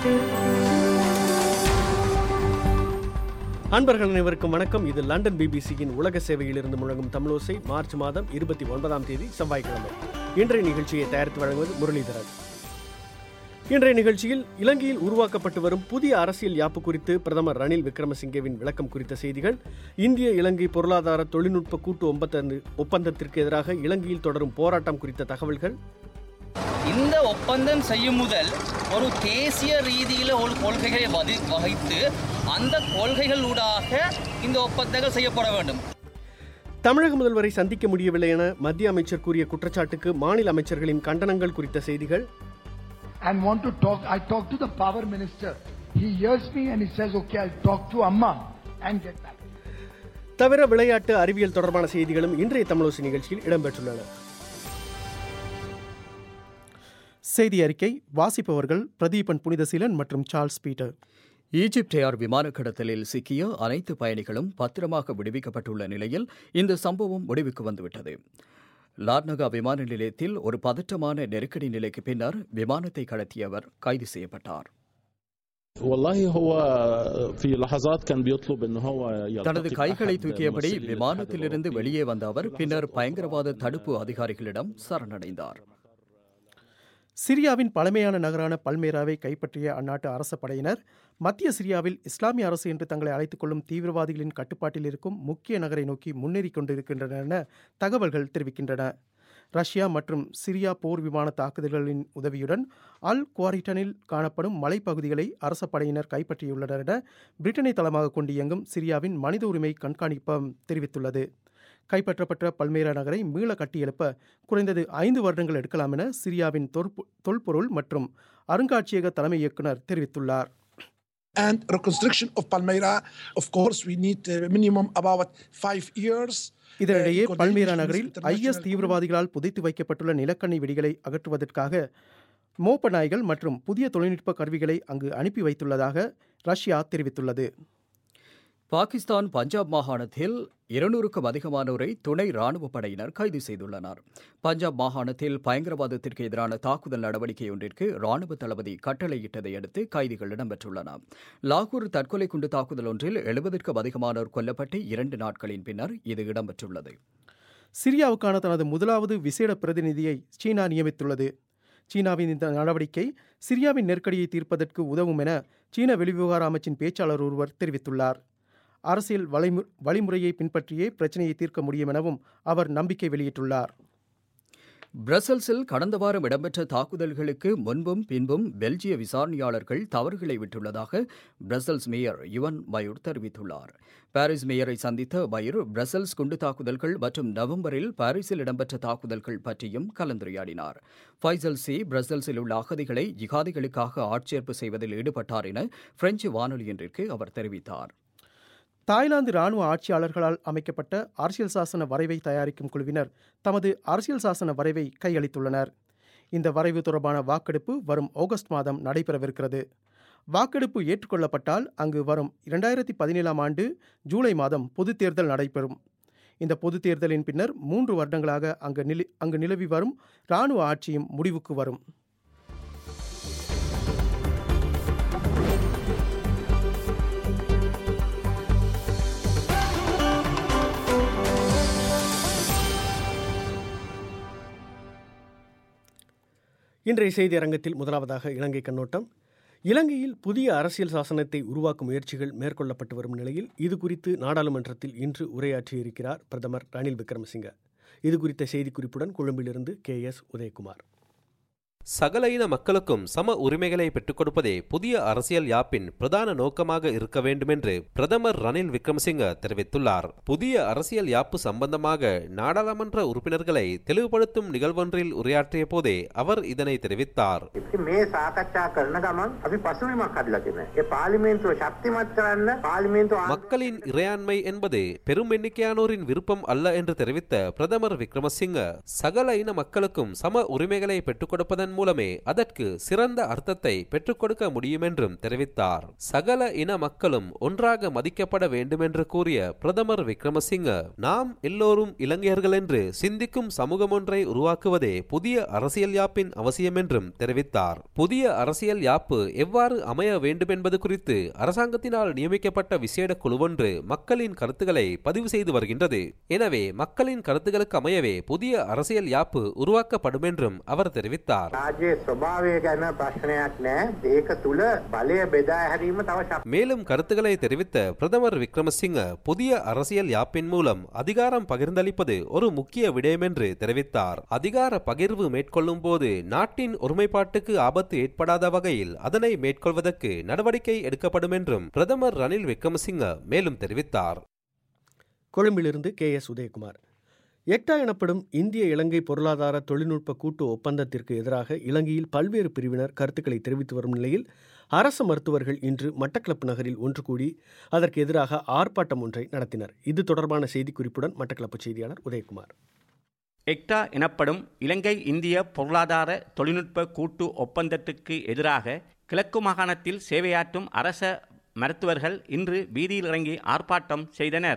அன்பர்கள் அனைவருக்கும் வணக்கம் இது லண்டன் பிபிசியின் உலக சேவையிலிருந்து முழங்கும் தமிழோசை மார்ச் மாதம் இருபத்தி ஒன்பதாம் தேதி செவ்வாய்க்கிழமை இன்றைய நிகழ்ச்சியை தயாரித்து வழங்குவது முரளிதரன் இன்றைய நிகழ்ச்சியில் இலங்கையில் உருவாக்கப்பட்டு வரும் புதிய அரசியல் யாப்பு குறித்து பிரதமர் ரணில் விக்ரமசிங்கேவின் விளக்கம் குறித்த செய்திகள் இந்திய இலங்கை பொருளாதார தொழில்நுட்ப கூட்டு ஒப்பந்த ஒப்பந்தத்திற்கு எதிராக இலங்கையில் தொடரும் போராட்டம் குறித்த தகவல்கள் இந்த ஒப்பந்தம் செய்யும் முதல் ஒரு தேசிய ரீதியில் ஒரு கொள்கைகளை வதி வகித்து அந்த கொள்கைகளூடாக இந்த ஒப்பந்தங்கள் செய்யப்பட வேண்டும் தமிழக முதல்வரை சந்திக்க முடியவில்லை என மத்திய அமைச்சர் கூறிய குற்றச்சாட்டுக்கு மாநில அமைச்சர்களின் கண்டனங்கள் குறித்த செய்திகள் and want to talk. I talk to the power minister. He hears me and he says, okay, I'll talk to Amma and get back. தவிர விளையாட்டு அறிவியல் தொடர்பான செய்திகளும் இன்றைய தமிழோசி நிகழ்ச்சியில் இடம்பெற்றுள்ளன செய்தி அறிக்கை வாசிப்பவர்கள் பிரதீபன் புனிதசீலன் மற்றும் சார்ல்ஸ் பீட்டர் ஈஜிப்ட் ஏர் விமான கடத்தலில் சிக்கிய அனைத்து பயணிகளும் பத்திரமாக விடுவிக்கப்பட்டுள்ள நிலையில் இந்த சம்பவம் முடிவுக்கு வந்துவிட்டது லார்னகா விமான நிலையத்தில் ஒரு பதற்றமான நெருக்கடி நிலைக்கு பின்னர் விமானத்தை கடத்தியவர் கைது செய்யப்பட்டார் والله هو في لحظات كان بيطلب ان هو தனது يلتقي கைகளை بأحد தூக்கியபடி ممثلي الاتحاد விமானத்திலிருந்து الأوروبي. வெளியே வந்த அவர் பின்னர் பயங்கரவாத தடுப்பு அதிகாரிகளிடம் சரணடைந்தார் சிரியாவின் பழமையான நகரான பல்மேராவை கைப்பற்றிய அந்நாட்டு அரச படையினர் மத்திய சிரியாவில் இஸ்லாமிய அரசு என்று தங்களை அழைத்துக் கொள்ளும் தீவிரவாதிகளின் கட்டுப்பாட்டில் இருக்கும் முக்கிய நகரை நோக்கி முன்னேறிக் கொண்டிருக்கின்றன என தகவல்கள் தெரிவிக்கின்றன ரஷ்யா மற்றும் சிரியா போர் விமான தாக்குதல்களின் உதவியுடன் அல் குவாரிட்டனில் காணப்படும் மலைப்பகுதிகளை அரச படையினர் கைப்பற்றியுள்ளனர் என பிரிட்டனை தளமாக கொண்டு இயங்கும் சிரியாவின் மனித உரிமை கண்காணிப்பம் தெரிவித்துள்ளது கைப்பற்றப்பட்ட பல்மேரா நகரை மீள கட்டியெழுப்ப குறைந்தது ஐந்து வருடங்கள் எடுக்கலாம் என சிரியாவின் தொற்பு- தொல்பொருள் மற்றும் அருங்காட்சியக தலைமை இயக்குனர் தெரிவித்துள்ளார் and reconstruction of Palmyra. Of course, we need a minimum about five years. இதனிடையே Uh, பல்மேரா coordination with நகரில் international ஐஎஸ் தீவிரவாதிகளால் புதைத்து வைக்கப்பட்டுள்ள நிலக்கண்ணி வெடிகளை அகற்றுவதற்காக மோப்ப நாய்கள் மற்றும் புதிய தொழில்நுட்ப கருவிகளை அங்கு அனுப்பி வைத்துள்ளதாக ரஷ்யா தெரிவித்துள்ளது பாகிஸ்தான் பஞ்சாப் மாகாணத்தில் இருநூறுக்கும் அதிகமானோரை துணை ராணுவ படையினர் கைது செய்துள்ளனர் பஞ்சாப் மாகாணத்தில் பயங்கரவாதத்திற்கு எதிரான தாக்குதல் நடவடிக்கை ஒன்றிற்கு ராணுவ தளபதி கட்டளையிட்டதை அடுத்து கைதிகள் இடம்பெற்றுள்ளன லாகூர் தற்கொலை குண்டு தாக்குதல் ஒன்றில் எழுபதற்கும் அதிகமானோர் கொல்லப்பட்டு இரண்டு நாட்களின் பின்னர் இது இடம்பெற்றுள்ளது சிரியாவுக்கான தனது முதலாவது விசேட பிரதிநிதியை சீனா நியமித்துள்ளது சீனாவின் இந்த நடவடிக்கை சிரியாவின் நெருக்கடியை தீர்ப்பதற்கு உதவும் என சீன வெளிவிவகார அமைச்சின் பேச்சாளர் ஒருவர் தெரிவித்துள்ளார் அரசியல் வழிமு வழிமுறையை பின்பற்றியே பிரச்சனையை தீர்க்க முடியும் எனவும் அவர் நம்பிக்கை வெளியிட்டுள்ளார் பிரசல்ஸில் கடந்த வாரம் இடம்பெற்ற தாக்குதல்களுக்கு முன்பும் பின்பும் பெல்ஜிய விசாரணையாளர்கள் தவறுகளை விட்டுள்ளதாக பிரசல்ஸ் மேயர் யுவன் மயூர் தெரிவித்துள்ளார் பாரிஸ் மேயரை சந்தித்த மயூர் பிரசல்ஸ் குண்டு தாக்குதல்கள் மற்றும் நவம்பரில் பாரிஸில் இடம்பெற்ற தாக்குதல்கள் பற்றியும் கலந்துரையாடினார் ஃபைசல் சி பிரசல்ஸில் உள்ள அகதிகளை ஜிகாதிகளுக்காக ஆட்சேர்ப்பு செய்வதில் ஈடுபட்டார் என பிரெஞ்சு வானொலியொன்றிற்கு அவர் தெரிவித்தார் தாய்லாந்து ராணுவ ஆட்சியாளர்களால் அமைக்கப்பட்ட அரசியல் சாசன வரைவை தயாரிக்கும் குழுவினர் தமது அரசியல் சாசன வரைவை கையளித்துள்ளனர் இந்த வரைவு தொடர்பான வாக்கெடுப்பு வரும் ஆகஸ்ட் மாதம் நடைபெறவிருக்கிறது வாக்கெடுப்பு ஏற்றுக்கொள்ளப்பட்டால் அங்கு வரும் இரண்டாயிரத்தி பதினேழாம் ஆண்டு ஜூலை மாதம் பொதுத் தேர்தல் நடைபெறும் இந்த பொதுத் தேர்தலின் பின்னர் மூன்று வருடங்களாக அங்கு நிலி அங்கு நிலவி வரும் இராணுவ ஆட்சியும் முடிவுக்கு வரும் இன்றைய செய்தி அரங்கத்தில் முதலாவதாக இலங்கை கண்ணோட்டம் இலங்கையில் புதிய அரசியல் சாசனத்தை உருவாக்கும் முயற்சிகள் மேற்கொள்ளப்பட்டு வரும் நிலையில் இது குறித்து நாடாளுமன்றத்தில் இன்று உரையாற்றியிருக்கிறார் பிரதமர் ரணில் விக்ரமசிங்க இது குறித்த செய்திக்குறிப்புடன் கொழும்பிலிருந்து கே எஸ் உதயகுமார் சகல இன மக்களுக்கும் சம உரிமைகளை பெற்றுக் கொடுப்பதே புதிய அரசியல் யாப்பின் பிரதான நோக்கமாக இருக்க வேண்டுமென்று பிரதமர் ரணில் விக்ரமசிங்க தெரிவித்துள்ளார் புதிய அரசியல் யாப்பு சம்பந்தமாக நாடாளுமன்ற உறுப்பினர்களை தெளிவுபடுத்தும் நிகழ்வொன்றில் உரையாற்றிய போதே அவர் இதனை தெரிவித்தார் ඉතින් මේ සාකච්ඡා කරන ගමන් අපි පසුබිමක් හදලා තියෙනවා. ඒ පාර්ලිමේන්තුව ශක්තිමත් කරන්න පාර්ලිමේන්තුව ආණ්ඩුව மக்களின் இறையாண்மை என்பது பெரும் எண்ணிக்கையானோரின் விருப்பம் அல்ல என்று தெரிவித்த பிரதமர் விக்ரமசிங்க சகல இன மக்களுக்கும் சம உரிமைகளை பெற்றுக் கொடுப்பதன் மூலமே அதற்கு சிறந்த அர்த்தத்தை பெற்றுக் கொடுக்க முடியும் என்றும் தெரிவித்தார் சகல இன மக்களும் ஒன்றாக மதிக்கப்பட வேண்டுமென்று கூறிய பிரதமர் விக்ரமசிங்க நாம் எல்லோரும் இலங்கையர்கள் என்று சிந்திக்கும் சமூகம் ஒன்றை உருவாக்குவதே புதிய அரசியல் யாப்பின் அவசியம் என்றும் தெரிவித்தார் புதிய அரசியல் யாப்பு எவ்வாறு அமைய வேண்டுமென்பது குறித்து அரசாங்கத்தினால் நியமிக்கப்பட்ட விசேட குழுவொன்று மக்களின் கருத்துக்களை பதிவு செய்து வருகின்றது எனவே மக்களின் கருத்துக்களுக்கு அமையவே புதிய அரசியல் யாப்பு உருவாக்கப்படும் என்றும் அவர் தெரிவித்தார் රාජ්‍යයේ ස්වභාවය ගැන ප්‍රශ්නයක් නෑ. ඒක තුල බලය බෙදා හැරීම තව ශක්තියක් மேலும் கருத்துக்களை தெரிவித்த பிரதமர் விக்ரமசிங்க புதிய அரசியல் யாப்பின் மூலம் அதிகாரம் பகிர்ந்தளிப்பது ஒரு முக்கிய விடயம் என்று தெரிவித்தார் அதிகார பகிர்வு மேற்கொள்ளும் போது நாட்டின் ஒருமைப்பாட்டுக்கு ஆபத்து ஏற்படாத வகையில் அதனை மேற்கொள்வதற்கு நடவடிக்கை எடுக்கப்படும் என்றும் பிரதமர் ரணில் விக்ரமசிங்க மேலும் தெரிவித்தார் கொழும்பிலிருந்து கே எஸ் உதயகுமார் எட்டா எனப்படும் இந்திய இலங்கை பொருளாதார தொழில்நுட்ப கூட்டு ஒப்பந்தத்திற்கு எதிராக இலங்கையில் பல்வேறு பிரிவினர் கருத்துக்களை தெரிவித்து வரும் நிலையில் அரசு மருத்துவர்கள் இன்று மட்டக்களப்பு நகரில் ஒன்று கூடி அதற்கு எதிராக ஆர்ப்பாட்டம் ஒன்றை நடத்தினர் இது தொடர்பான செய்திக்குறிப்புடன் மட்டக்களப்பு செய்தியாளர் உதயகுமார் எக்டா எனப்படும் இலங்கை இந்திய பொருளாதார தொழில்நுட்ப கூட்டு ஒப்பந்தத்துக்கு எதிராக கிழக்கு மாகாணத்தில் சேவையாற்றும் அரச மருத்துவர்கள் இன்று வீதியில் இறங்கி ஆர்ப்பாட்டம் செய்தனர்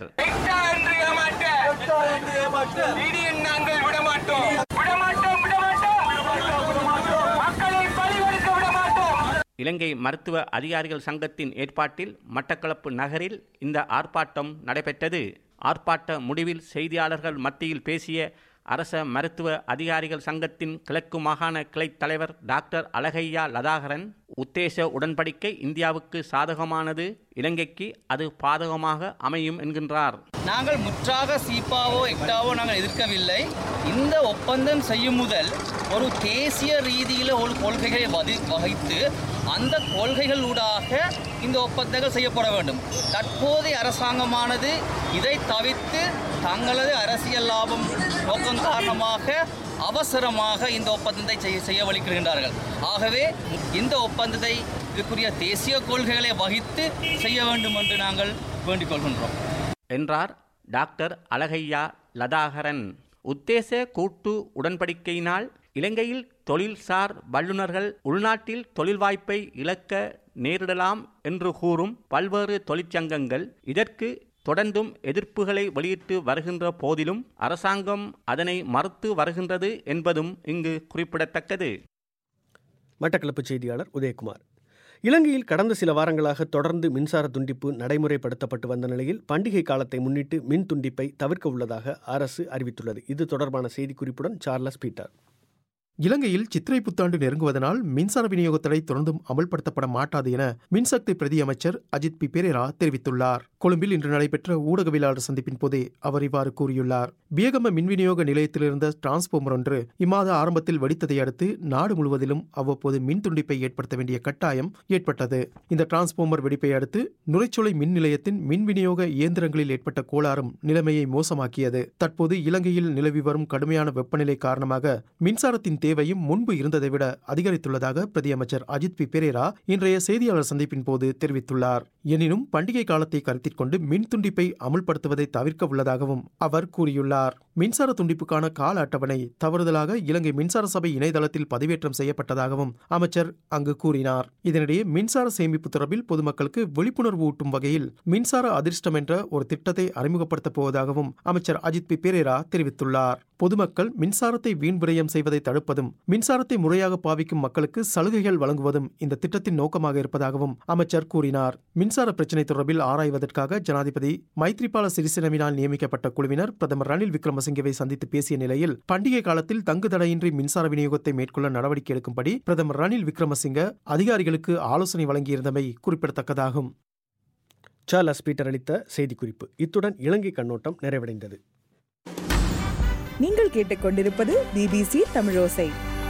இலங்கை மருத்துவ அதிகாரிகள் சங்கத்தின் ஏற்பாட்டில் மட்டக்களப்பு நகரில் இந்த ஆர்ப்பாட்டம் நடைபெற்றது ஆர்ப்பாட்ட முடிவில் செய்தியாளர்கள் மத்தியில் பேசிய அரச மருத்துவ அதிகாரிகள் சங்கத்தின் கிழக்கு மாகாண கிளைத் தலைவர் டாக்டர் அழகையா லதாகரன் உத்தேச உடன்படிக்கை இந்தியாவுக்கு சாதகமானது இலங்கைக்கு அது பாதகமாக அமையும் என்கின்றார் நாங்கள் முற்றாக சீப்பாவோ எக்டாவோ நாங்கள் எதிர்க்கவில்லை இந்த ஒப்பந்தம் செய்யும் முதல் ஒரு தேசிய ரீதியில் ஒரு கொள்கைகளை வதி வகித்து அந்த கொள்கைகளூடாக இந்த ஒப்பந்தங்கள் செய்யப்பட வேண்டும் தற்போதைய அரசாங்கமானது இதை தவிர்த்து தங்களது அரசியல் லாபம் நோக்கம் காரணமாக அவசரமாக இந்த ஒப்பந்தத்தை செய்ய செய்ய வலிக்கின்றார்கள் ஆகவே இந்த ஒப்பந்தத்தை இதுக்குரிய தேசிய கொள்கைகளை வகித்து செய்ய வேண்டும் என்று நாங்கள் வேண்டிக் கொள்கின்றோம் என்றார் டாக்டர் அழகையா லதாகரன் உத்தேச கூட்டு உடன்படிக்கையினால் இலங்கையில் தொழில்சார் வல்லுநர்கள் உள்நாட்டில் தொழில் வாய்ப்பை இழக்க நேரிடலாம் என்று கூறும் பல்வேறு தொழிற்சங்கங்கள் இதற்கு தொடர்ந்தும் எதிர்ப்புகளை வெளியிட்டு வருகின்ற போதிலும் அரசாங்கம் அதனை மறுத்து வருகின்றது என்பதும் இங்கு குறிப்பிடத்தக்கது மட்டக்களப்பு செய்தியாளர் உதயகுமார் இலங்கையில் கடந்த சில வாரங்களாக தொடர்ந்து மின்சார துண்டிப்பு நடைமுறைப்படுத்தப்பட்டு வந்த நிலையில் பண்டிகை காலத்தை முன்னிட்டு மின் துண்டிப்பை தவிர்க்க உள்ளதாக அரசு அறிவித்துள்ளது இது தொடர்பான செய்திக்குறிப்புடன் சார்லஸ் பீட்டர் இலங்கையில் சித்திரை புத்தாண்டு நெருங்குவதனால் மின்சார விநியோக தடை தொடர்ந்தும் அமல்படுத்தப்பட மாட்டாது என மின்சக்தி பிரதி அமைச்சர் அஜித் பி பெரேரா தெரிவித்துள்ளார் கொழும்பில் இன்று நடைபெற்ற ஊடகவியலாளர் சந்திப்பின் போதே அவர் இவ்வாறு கூறியுள்ளார் பியகம மின் விநியோக நிலையத்தில் இருந்த டிரான்ஸ்பார்மர் ஒன்று இம்மாத ஆரம்பத்தில் வெடித்ததை அடுத்து நாடு முழுவதிலும் அவ்வப்போது மின் துண்டிப்பை ஏற்படுத்த வேண்டிய கட்டாயம் ஏற்பட்டது இந்த டிரான்ஸ்பார்மர் வெடிப்பை அடுத்து நுரைச்சோலை மின் நிலையத்தின் மின் விநியோக இயந்திரங்களில் ஏற்பட்ட கோளாறும் நிலைமையை மோசமாக்கியது தற்போது இலங்கையில் நிலவி வரும் கடுமையான வெப்பநிலை காரணமாக மின்சாரத்தின் தேவையும் முன்பு இருந்ததை விட அதிகரித்துள்ளதாக பிரதியமைச்சர் அஜித் பி பெரேரா இன்றைய செய்தியாளர் சந்திப்பின் போது தெரிவித்துள்ளார் எனினும் பண்டிகை காலத்தை கருத்தில் கொண்டு மின் துண்டிப்பை அமுல்படுத்துவதை தவிர்க்க உள்ளதாகவும் அவர் கூறியுள்ளார் மின்சார துண்டிப்புக்கான கால அட்டவணை தவறுதலாக இலங்கை மின்சார சபை இணையதளத்தில் பதிவேற்றம் செய்யப்பட்டதாகவும் அமைச்சர் அங்கு கூறினார் இதனிடையே மின்சார சேமிப்பு தொடர்பில் பொதுமக்களுக்கு விழிப்புணர்வு ஊட்டும் வகையில் மின்சார அதிர்ஷ்டம் என்ற ஒரு திட்டத்தை அறிமுகப்படுத்தப் போவதாகவும் அமைச்சர் அஜித் பி பெரேரா தெரிவித்துள்ளார் பொதுமக்கள் மின்சாரத்தை வீண் விரயம் செய்வதை தடுப்பதும் மின்சாரத்தை முறையாக பாவிக்கும் மக்களுக்கு சலுகைகள் வழங்குவதும் இந்த திட்டத்தின் நோக்கமாக இருப்பதாகவும் அமைச்சர் கூறினார் மின்சார பிரச்சினை தொடர்பில் ஆராய்வதற்காக ஜனாதிபதி மைத்ரிபால சிறிசேனவினால் நியமிக்கப்பட்ட குழுவினர் பிரதமர் ரணில் விக்ரமசிங்கவை சந்தித்து பேசிய நிலையில் பண்டிகை காலத்தில் தங்கு தடையின்றி மின்சார விநியோகத்தை மேற்கொள்ள நடவடிக்கை எடுக்கும்படி பிரதமர் ரணில் விக்ரமசிங்க அதிகாரிகளுக்கு ஆலோசனை வழங்கியிருந்தமை குறிப்பிடத்தக்கதாகும் சார்லஸ் பீட்டர் அளித்த செய்திக்குறிப்பு இத்துடன் இலங்கை கண்ணோட்டம் நிறைவடைந்தது நீங்கள் கேட்டுக்கொண்டிருப்பது பிபிசி தமிழோசை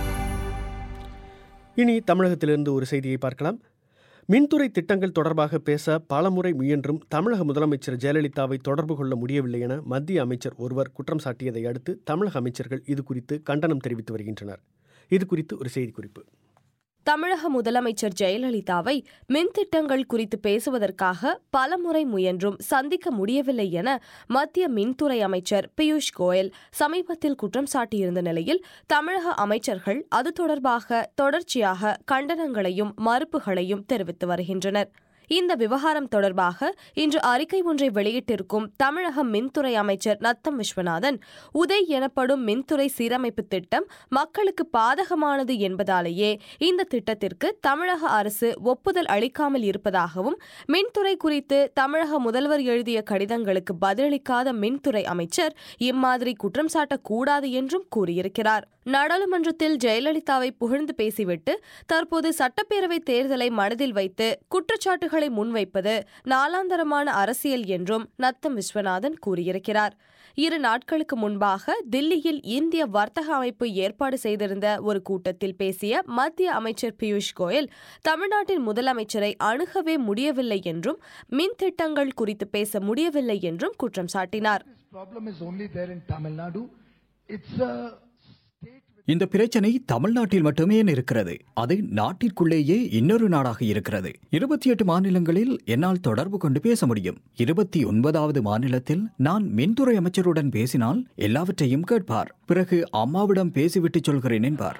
இனி தமிழகத்திலிருந்து ஒரு செய்தியை பார்க்கலாம் மின்துறை திட்டங்கள் தொடர்பாக பேச பலமுறை முயன்றும் தமிழக முதலமைச்சர் ஜெயலலிதாவை தொடர்பு கொள்ள முடியவில்லை என மத்திய அமைச்சர் ஒருவர் குற்றம் சாட்டியதை அடுத்து தமிழக அமைச்சர்கள் இது குறித்து கண்டனம் தெரிவித்து வருகின்றனர் இது குறித்து ஒரு செய்திக்குறிப்பு தமிழக முதலமைச்சர் ஜெயலலிதாவை மின் திட்டங்கள் குறித்து பேசுவதற்காக பலமுறை முயன்றும் சந்திக்க முடியவில்லை என மத்திய மின்துறை அமைச்சர் பியூஷ் கோயல் சமீபத்தில் குற்றம் சாட்டியிருந்த நிலையில் தமிழக அமைச்சர்கள் அது தொடர்பாக தொடர்ச்சியாக கண்டனங்களையும் மறுப்புகளையும் தெரிவித்து வருகின்றனர் இந்த விவகாரம் தொடர்பாக இன்று அறிக்கை ஒன்றை வெளியிட்டிருக்கும் தமிழக மின்துறை அமைச்சர் நத்தம் விஸ்வநாதன் உதய் எனப்படும் மின்துறை சீரமைப்பு திட்டம் மக்களுக்கு பாதகமானது என்பதாலேயே இந்த திட்டத்திற்கு தமிழக அரசு ஒப்புதல் அளிக்காமல் இருப்பதாகவும் மின்துறை குறித்து தமிழக முதல்வர் எழுதிய கடிதங்களுக்கு பதிலளிக்காத மின்துறை அமைச்சர் இம்மாதிரி குற்றம் சாட்டக்கூடாது என்றும் கூறியிருக்கிறார் நாடாளுமன்றத்தில் ஜெயலலிதாவை புகழ்ந்து பேசிவிட்டு தற்போது சட்டப்பேரவை தேர்தலை மனதில் வைத்து குற்றச்சாட்டுகளை முன்வைப்பது நாளாந்தரமான அரசியல் என்றும் நத்தம் விஸ்வநாதன் கூறியிருக்கிறார் இரு நாட்களுக்கு முன்பாக தில்லியில் இந்திய வர்த்தக அமைப்பு ஏற்பாடு செய்திருந்த ஒரு கூட்டத்தில் பேசிய மத்திய அமைச்சர் பியூஷ் கோயல் தமிழ்நாட்டின் முதலமைச்சரை அணுகவே முடியவில்லை என்றும் மின் திட்டங்கள் குறித்து பேச முடியவில்லை என்றும் குற்றம் சாட்டினார் problem is only there in Tamil Nadu. It's a இந்த பிரச்சனை தமிழ்நாட்டில் மட்டுமே இருக்கிறது அது நாட்டிற்குள்ளேயே இன்னொரு நாடாக இருக்கிறது இருபத்தி எட்டு மாநிலங்களில் என்னால் தொடர்பு கொண்டு பேச முடியும் இருபத்தி ஒன்பதாவது மாநிலத்தில் நான் மின்துறை அமைச்சருடன் பேசினால் எல்லாவற்றையும் கேட்பார் பிறகு அம்மாவிடம் பேசிவிட்டு சொல்கிறேன் என்பார்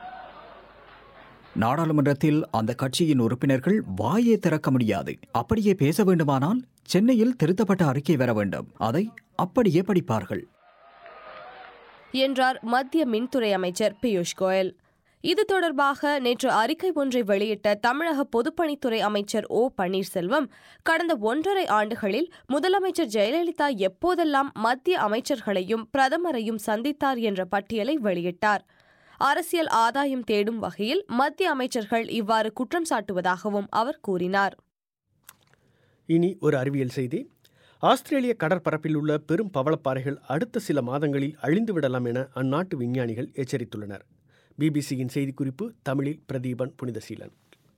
நாடாளுமன்றத்தில் அந்த கட்சியின் உறுப்பினர்கள் வாயே திறக்க முடியாது அப்படியே பேச வேண்டுமானால் சென்னையில் திருத்தப்பட்ட அறிக்கை வர வேண்டும் அதை அப்படியே படிப்பார்கள் என்றார் மத்திய மின்துறை அமைச்சர் பியூஷ் கோயல் இது தொடர்பாக நேற்று அறிக்கை ஒன்றை வெளியிட்ட தமிழக பொதுப்பணித்துறை அமைச்சர் ஓ பன்னீர்செல்வம் கடந்த ஒன்றரை ஆண்டுகளில் முதலமைச்சர் ஜெயலலிதா எப்போதெல்லாம் மத்திய அமைச்சர்களையும் பிரதமரையும் சந்தித்தார் என்ற பட்டியலை வெளியிட்டார் அரசியல் ஆதாயம் தேடும் வகையில் மத்திய அமைச்சர்கள் இவ்வாறு குற்றம் சாட்டுவதாகவும் அவர் கூறினார் இனி ஒரு அறிவியல் செய்தி ஆஸ்திரேலிய கடற்பரப்பில் உள்ள பெரும் பவளப்பாறைகள் அடுத்த சில மாதங்களில் அழிந்துவிடலாம் என அந்நாட்டு விஞ்ஞானிகள் எச்சரித்துள்ளனர் பிபிசியின் செய்திக்குறிப்பு தமிழில் பிரதீபன் புனிதசீலன்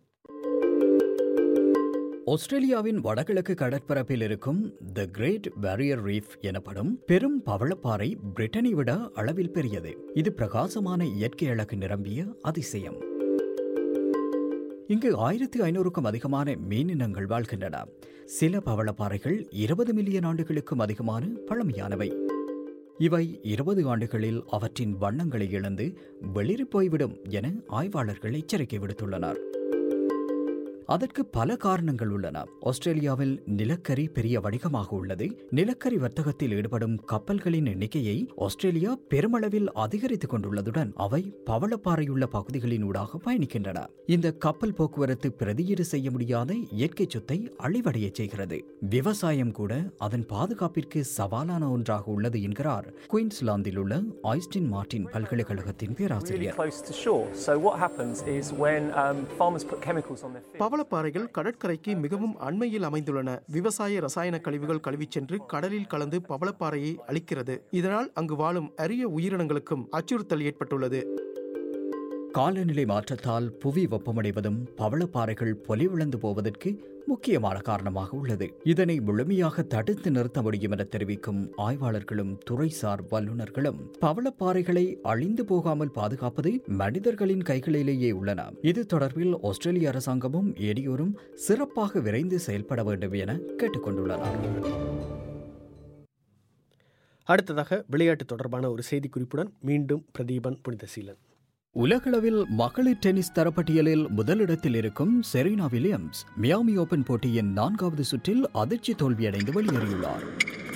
ஆஸ்திரேலியாவின் வடகிழக்கு கடற்பரப்பில் இருக்கும் த கிரேட் பேரியர் ரீஃப் எனப்படும் பெரும் பவளப்பாறை பிரிட்டனை விட அளவில் பெரியது இது பிரகாசமான இயற்கை அழகு நிரம்பிய அதிசயம் இங்கு ஆயிரத்தி ஐநூறுக்கும் அதிகமான மீனினங்கள் வாழ்கின்றன சில பவளப்பாறைகள் இருபது மில்லியன் ஆண்டுகளுக்கும் அதிகமான பழமையானவை இவை இருபது ஆண்டுகளில் அவற்றின் வண்ணங்களை இழந்து வெளிரி போய்விடும் என ஆய்வாளர்கள் எச்சரிக்கை விடுத்துள்ளனர் அதற்கு பல காரணங்கள் உள்ளன ஆஸ்திரேலியாவில் நிலக்கரி பெரிய வணிகமாக உள்ளது நிலக்கரி வர்த்தகத்தில் ஈடுபடும் கப்பல்களின் எண்ணிக்கையை ஆஸ்திரேலியா பெருமளவில் அதிகரித்துக் கொண்டுள்ளதுடன் அவை பவளப்பாறையுள்ள பகுதிகளின் ஊடாக பயணிக்கின்றன இந்த கப்பல் போக்குவரத்து பிரதியீடு செய்ய முடியாத இயற்கை சொத்தை அழிவடைய செய்கிறது விவசாயம் கூட அதன் பாதுகாப்பிற்கு சவாலான ஒன்றாக உள்ளது என்கிறார் குயின்ஸ்லாந்தில் உள்ள ஆய்ஸ்டின் மார்டின் பல்கலைக்கழகத்தின் பேராசிரியர் பவளப்பாறைகள் கடற்கரைக்கு மிகவும் அண்மையில் அமைந்துள்ளன விவசாய ரசாயன கழிவுகள் கழுவிச் சென்று கடலில் கலந்து பவளப்பாறையை அழிக்கிறது இதனால் அங்கு வாழும் அரிய உயிரினங்களுக்கும் அச்சுறுத்தல் ஏற்பட்டுள்ளது காலநிலை மாற்றத்தால் புவி வெப்பமடைவதும் பவளப்பாறைகள் பொலிவிழந்து போவதற்கு முக்கியமான காரணமாக உள்ளது இதனை முழுமையாக தடுத்து நிறுத்த முடியும் என தெரிவிக்கும் ஆய்வாளர்களும் துறைசார் வல்லுநர்களும் பவளப்பாறைகளை அழிந்து போகாமல் பாதுகாப்பது மனிதர்களின் கைகளிலேயே உள்ளன இது தொடர்பில் ஆஸ்திரேலிய அரசாங்கமும் ஏடியோரும் சிறப்பாக விரைந்து செயல்பட வேண்டும் என கேட்டுக்கொண்டுள்ளனர் அடுத்ததாக விளையாட்டு தொடர்பான ஒரு செய்திக்குறிப்புடன் மீண்டும் பிரதீபன் புனிதசீலன் உலகளவில் மகளிர் டென்னிஸ் தரப்பட்டியலில் முதலிடத்தில் இருக்கும் செரீனா வில்லியம்ஸ் மியாமி ஓபன் போட்டியின் நான்காவது சுற்றில் அதிர்ச்சி தோல்வியடைந்து வெளியேறியுள்ளார்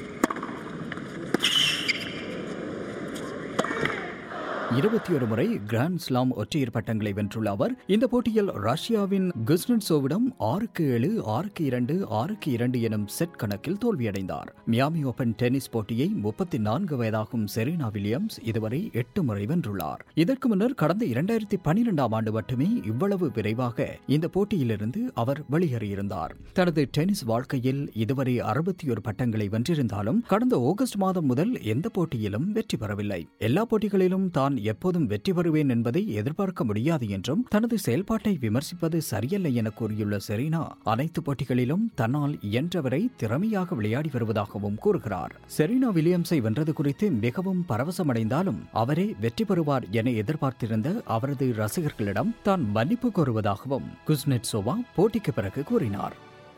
இருபத்தி ஒரு முறை கிராண்ட் ஸ்லாம் ஒற்றையர் பட்டங்களை வென்றுள்ள அவர் இந்த போட்டியில் ரஷ்யாவின் குஸ்னட்சோவிடம் ஆறுக்கு ஏழு ஆறுக்கு இரண்டு ஆறுக்கு இரண்டு எனும் செட் கணக்கில் தோல்வியடைந்தார் மியாமி ஓபன் டென்னிஸ் போட்டியை முப்பத்தி நான்கு வயதாகும் செரீனா வில்லியம்ஸ் இதுவரை எட்டு முறை வென்றுள்ளார் இதற்கு முன்னர் கடந்த இரண்டாயிரத்தி பனிரெண்டாம் ஆண்டு மட்டுமே இவ்வளவு விரைவாக இந்த போட்டியிலிருந்து அவர் வெளியேறியிருந்தார் தனது டென்னிஸ் வாழ்க்கையில் இதுவரை அறுபத்தி ஒரு பட்டங்களை வென்றிருந்தாலும் கடந்த ஆகஸ்ட் மாதம் முதல் எந்த போட்டியிலும் வெற்றி பெறவில்லை எல்லா போட்டிகளிலும் தான் எப்போதும் வெற்றி பெறுவேன் என்பதை எதிர்பார்க்க முடியாது என்றும் தனது செயல்பாட்டை விமர்சிப்பது சரியல்ல என கூறியுள்ள செரீனா அனைத்து போட்டிகளிலும் தன்னால் இயன்றவரை திறமையாக விளையாடி வருவதாகவும் கூறுகிறார் செரீனா வில்லியம்ஸை வென்றது குறித்து மிகவும் பரவசமடைந்தாலும் அவரே வெற்றி பெறுவார் என எதிர்பார்த்திருந்த அவரது ரசிகர்களிடம் தான் மன்னிப்பு கோருவதாகவும் குஸ்னெட்சோவா போட்டிக்கு பிறகு கூறினார்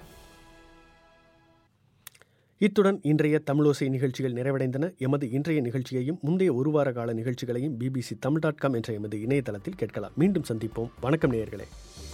இத்துடன் இன்றைய தமிழோசை நிகழ்ச்சிகள் நிறைவடைந்தன எமது இன்றைய நிகழ்ச்சியையும் முந்தைய ஒரு வார கால நிகழ்ச்சிகளையும் பிபிசி தமிழ் டாட் காம் என்ற எமது இணையதளத்தில் கேட்கலாம் மீண்டும் சந்திப்போம் வணக்கம் நேயர்களே